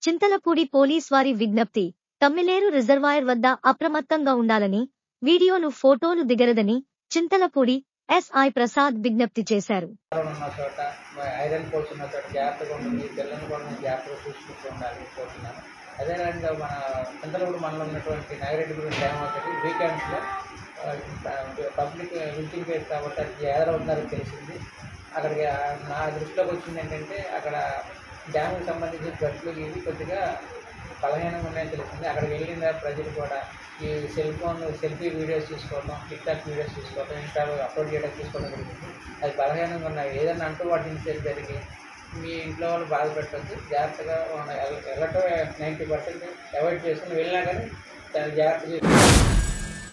Chintalapudi police వారి విజ్ఞప్తి Tammileru reservoir వద్ద అప్రమత్తంగా ఉండాలని వీడియోను ఫోటోలు దిగరదని చింతలపూడి ఎస్ఐ ప్రసాద్ విజ్ఞప్తి చేశారు పొలం ఉన్న చోట ఐరన్ పోల్స్ ఉన్న చోట జాగ్రత్తగా ఉంటుంది పిల్లల్ని కూడా మేము జాగ్రత్తగా చూసుకుంటూ ఉండాలి కోరుతున్నాను అదేవిధంగా మన చింతలపూడి మనలో ఉన్నటువంటి నాగిరెడ్డిగూడెం డ్యామ్ ఒకటి వీకెండ్స్లో పబ్లిక్ విజిటింగ్ ప్లేస్ కాబట్టి అది ఎదరవుతున్నారని తెలిసింది అక్కడికి ఆ, నా దృష్టిలోకి వచ్చింది ఏంటంటే అక్కడ డ్యామ్కి సంబంధించిన గట్లు ఇవి కొద్దిగా బలహీనంగా ఉన్నాయని తెలిసింది అక్కడికి వెళ్ళిన ప్రజలు కూడా ఈ సెల్ ఫోన్ సెల్ఫీ వీడియోస్ తీసుకోవడం టిక్ టాక్ వీడియోస్ తీసుకోవడం ఇన్స్టాలో అప్లోడ్ చేయడం తీసుకోవడం జరిగింది అది బలహీనంగా ఉన్నాయి ఏదైనా అంటూ వాటి ఇన్సిడెంట్ జరిగి మీ ఇంట్లో వాళ్ళు బాధ పెట్టద్దు జాగ్రత్తగా ఉన్న- వెళ్ళటం నైంటీ పర్సెంట్ అవాయిడ్ చేసుకుని వెళ్ళినా కానీ చాలా జాగ్రత్త చేసుకోవాలి